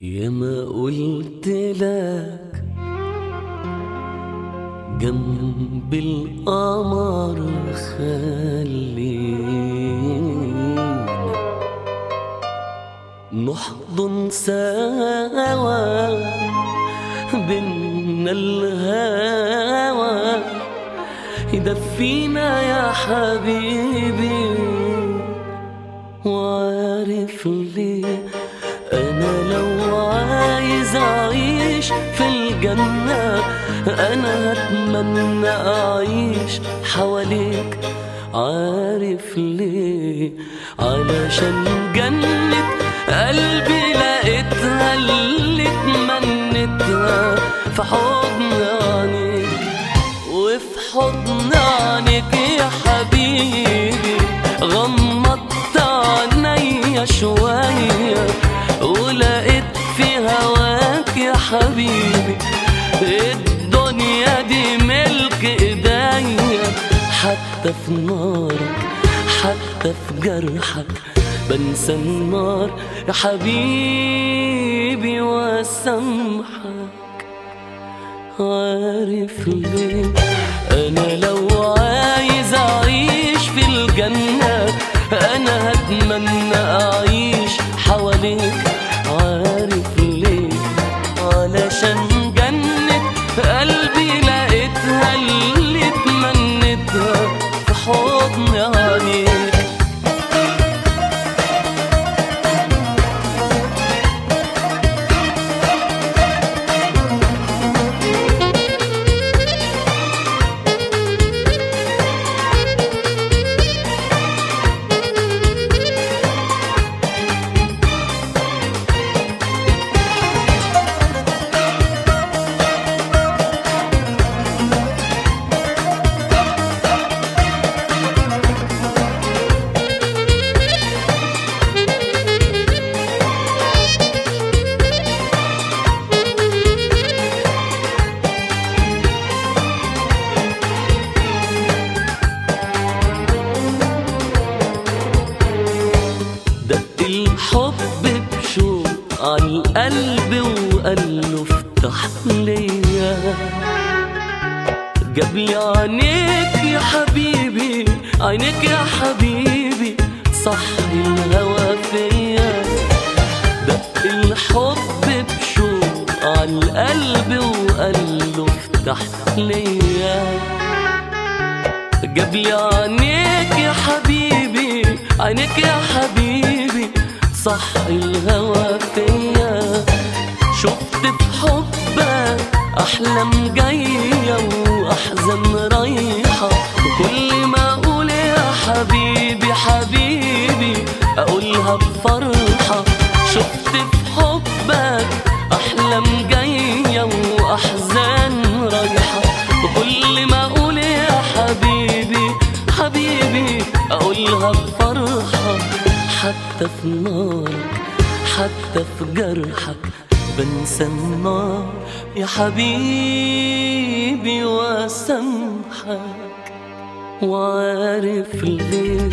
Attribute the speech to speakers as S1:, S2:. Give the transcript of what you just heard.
S1: يا ما قلت لك جنب القمر خلينا نحضن سوا بينا الهوى يدفينا يا حبيبي وعارف ليه انا لو عايز اعيش في الجنة انا هتمنى اعيش حواليك عارف ليه علشان جنة قلبي لقيتها اللي اتمنيتها في حضن عينيك وفي حضن عينيك يا حبيبي غمضت عينيا شوية ولقيت في هواك يا حبيبي الدنيا دي ملك ايديا حتى في نارك حتى في جرحك بنسى النار يا حبيبي واسامحك عارف ليه انا لو عايز اعيش في الجنة انا هتمنى اعيش حواليك عارف ليه علشان جنة قلبي لقيتها اللي اتمنيتها في حضن عينيك دق الحب بشوق عالقلب وقال له افتح ليا جاب لي عينيك يا حبيبي عينيك يا حبيبي صحي الهوى فيا دق الحب بشوق عالقلب وقال له افتح ليا جاب لي عينيك يا حبيبي عينيك يا حبيبي صح الهوى فيا شفت في حبك احلام جايه واحزان رايحه وكل ما اقول يا حبيبي حبيبي اقولها بفرحه شفت في حبك احلام جايه واحزان رايحه وكل ما اقول يا حبيبي حبيبي اقولها بفرحه حتى في نارك حتى في جرحك بنسى النار يا حبيبي واسامحك وعارف ليه